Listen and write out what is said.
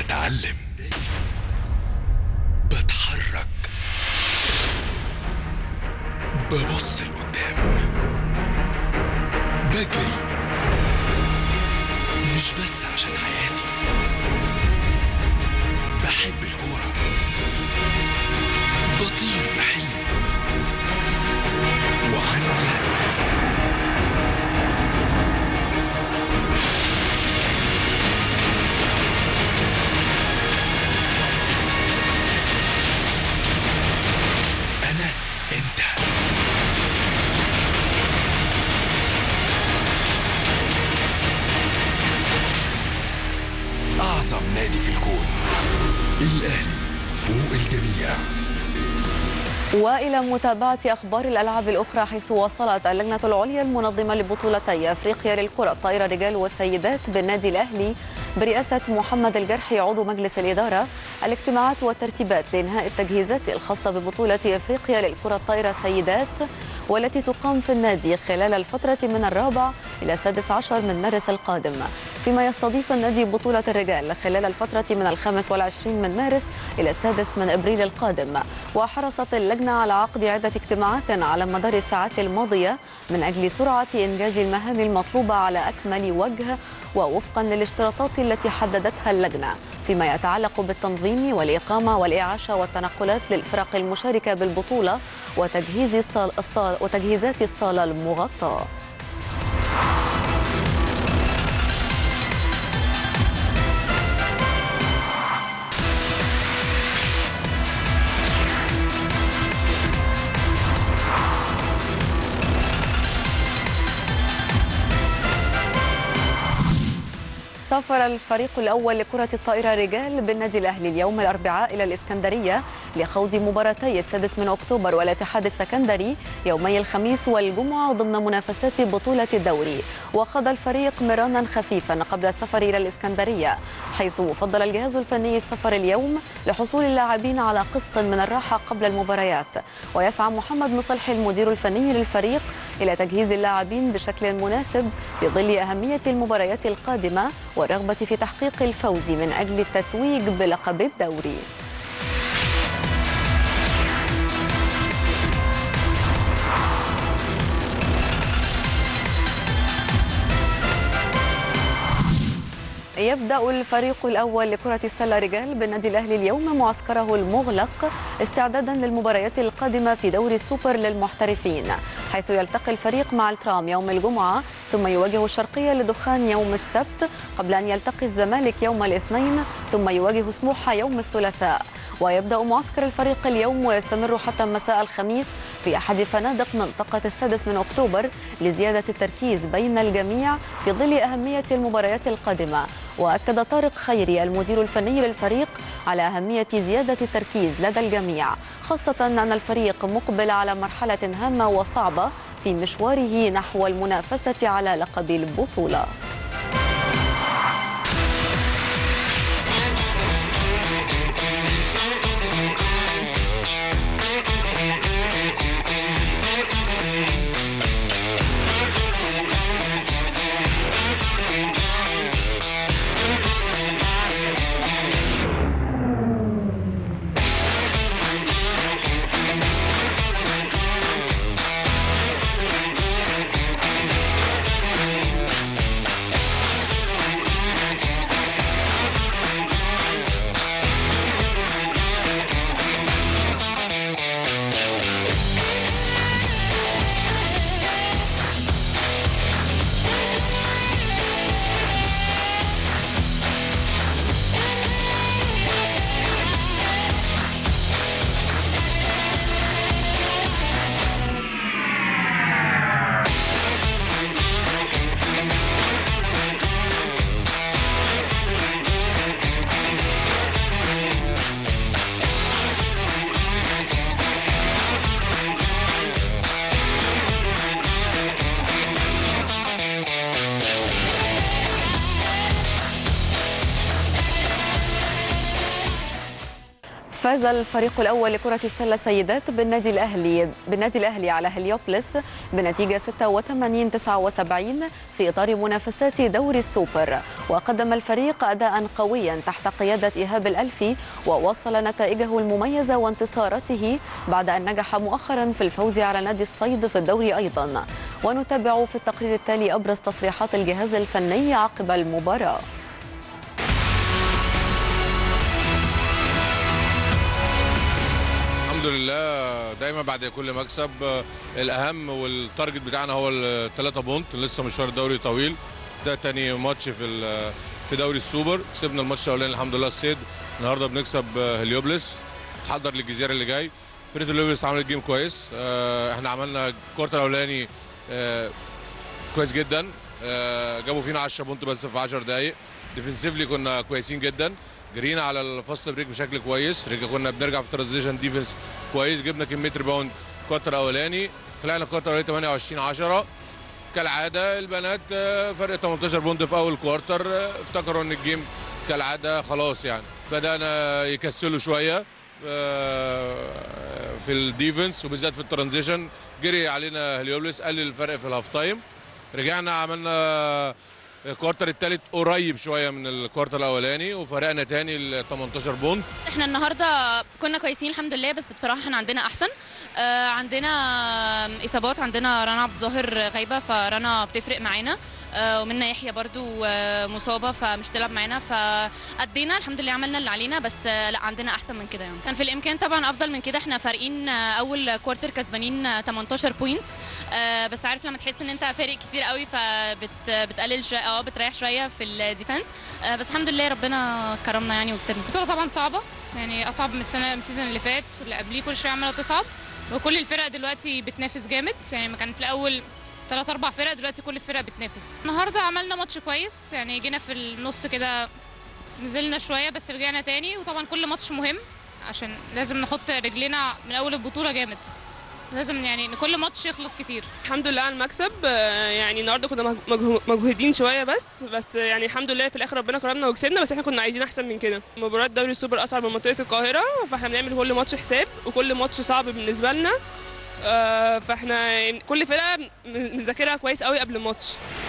بتعلم بتحرك ببص لقدام بجري مش بس عشان حياتي بحب الكورة بطير بحلمي وعندي هدف أنا أنت أعظم نادي في الكون الأهلي فوق الجميع والى متابعه اخبار الالعاب الاخرى حيث وصلت اللجنه العليا المنظمه لبطولتي افريقيا للكره الطائره رجال وسيدات بالنادي الاهلي برئاسه محمد الجرحي عضو مجلس الاداره الاجتماعات والترتيبات لانهاء التجهيزات الخاصه ببطوله افريقيا للكره الطائره سيدات والتي تقام في النادي خلال الفترة من الرابع إلى السادس عشر من مارس القادم فيما يستضيف النادي بطولة الرجال خلال الفترة من الخامس والعشرين من مارس إلى السادس من أبريل القادم وحرصت اللجنة على عقد عدة اجتماعات على مدار الساعات الماضية من أجل سرعة إنجاز المهام المطلوبة على أكمل وجه ووفقا للاشتراطات التي حددتها اللجنة فيما يتعلق بالتنظيم والإقامة والإعاشة والتنقلات للفرق المشاركة بالبطولة وتجهيز الصال الصال وتجهيزات الصالة المغطاة سافر الفريق الأول لكرة الطائرة رجال بالنادي الأهلي اليوم الأربعاء إلى الإسكندرية لخوض مباراتي السادس من أكتوبر والاتحاد السكندري يومي الخميس والجمعة ضمن منافسات بطولة الدوري وخاض الفريق مرانا خفيفا قبل السفر إلى الإسكندرية حيث فضل الجهاز الفني السفر اليوم لحصول اللاعبين على قسط من الراحة قبل المباريات ويسعى محمد مصلحي المدير الفني للفريق إلى تجهيز اللاعبين بشكل مناسب في ظل أهمية المباريات القادمة والرغبة في تحقيق الفوز من أجل التتويج بلقب الدوري يبدأ الفريق الأول لكرة السلة رجال بالنادي الأهلي اليوم معسكره المغلق استعدادا للمباريات القادمة في دوري السوبر للمحترفين حيث يلتقي الفريق مع الترام يوم الجمعة ثم يواجه الشرقية لدخان يوم السبت قبل أن يلتقي الزمالك يوم الاثنين ثم يواجه سموحة يوم الثلاثاء ويبدأ معسكر الفريق اليوم ويستمر حتى مساء الخميس في أحد فنادق منطقة السادس من أكتوبر لزيادة التركيز بين الجميع في ظل أهمية المباريات القادمة وأكد طارق خيري المدير الفني للفريق على أهمية زيادة التركيز لدى الجميع خاصة أن الفريق مقبل على مرحلة هامة وصعبة في مشواره نحو المنافسة على لقب البطولة فاز الفريق الأول لكرة السلة سيدات بالنادي الأهلي بالنادي الأهلي على هليوبلس بنتيجة 86 79 في إطار منافسات دوري السوبر وقدم الفريق أداء قويا تحت قيادة إيهاب الألفي وواصل نتائجه المميزة وانتصاراته بعد أن نجح مؤخرا في الفوز على نادي الصيد في الدوري أيضا ونتابع في التقرير التالي أبرز تصريحات الجهاز الفني عقب المباراة الحمد لله دايما بعد كل مكسب آه، الاهم والتارجت بتاعنا هو الثلاثه بونت لسه مشوار دوري طويل ده تاني ماتش في ال- في دوري السوبر كسبنا الماتش الاولاني الحمد لله السيد النهارده بنكسب آه، هليوبلس تحضر للجزيره اللي جاي فرقه هليوبلس عملت جيم كويس آه، احنا عملنا الكوارتر الاولاني آه، كويس جدا آه، جابوا فينا 10 بونت بس في 10 دقائق ديفنسيفلي كنا كويسين جدا جرينا على الفاست بريك بشكل كويس رجع كنا بنرجع في ترانزيشن ديفنس كويس جبنا كميه ريباوند كوارتر اولاني طلعنا كوارتر اولاني 28 10 كالعاده البنات آه، فرق 18 بونت في اول كوارتر آه، افتكروا ان الجيم كالعاده خلاص يعني بدانا يكسلوا شويه آه، في الديفنس وبالذات في الترانزيشن جري علينا هليوبلس قلل الفرق في الهاف تايم رجعنا عملنا الكوارتر الثالث قريب شويه من الكوارتر الاولاني وفرقنا تاني ل 18 بونت احنا النهارده كنا كويسين الحمد لله بس بصراحه احنا عندنا احسن آه عندنا اصابات عندنا رنا عبد الظاهر غايبه فرنا بتفرق معانا آه ومنا يحيى برضو آه مصابه فمش تلعب معانا فادينا الحمد لله عملنا اللي علينا بس آه لا عندنا احسن من كده يعني كان في الامكان طبعا افضل من كده احنا فارقين آه اول كوارتر كسبانين آه 18 بوينتس آه بس عارف لما تحس ان انت فارق كتير قوي فبتقلل شويه اه بتريح شويه في الديفنس آه بس الحمد لله ربنا كرمنا يعني وكسبنا البطولة طبعا صعبة يعني أصعب من السنة من السيزون اللي فات واللي قبليه كل شوية عمالة تصعب وكل الفرق دلوقتي بتنافس جامد يعني ما كان في الأول ثلاث أربع فرق دلوقتي كل الفرق بتنافس النهاردة عملنا ماتش كويس يعني جينا في النص كده نزلنا شوية بس رجعنا تاني وطبعا كل ماتش مهم عشان لازم نحط رجلينا من أول البطولة جامد لازم يعني إن كل ماتش يخلص كتير الحمد لله على المكسب آه، يعني النهارده كنا مج- مجهو- مجهودين شويه بس بس يعني الحمد لله في الاخر ربنا كرمنا وكسبنا بس احنا كنا عايزين احسن من كده مباراه دوري السوبر اصعب من منطقه القاهره فاحنا بنعمل كل ماتش حساب وكل ماتش صعب بالنسبه لنا آه، فاحنا يعني كل فرقه م- مذاكرها كويس قوي قبل الماتش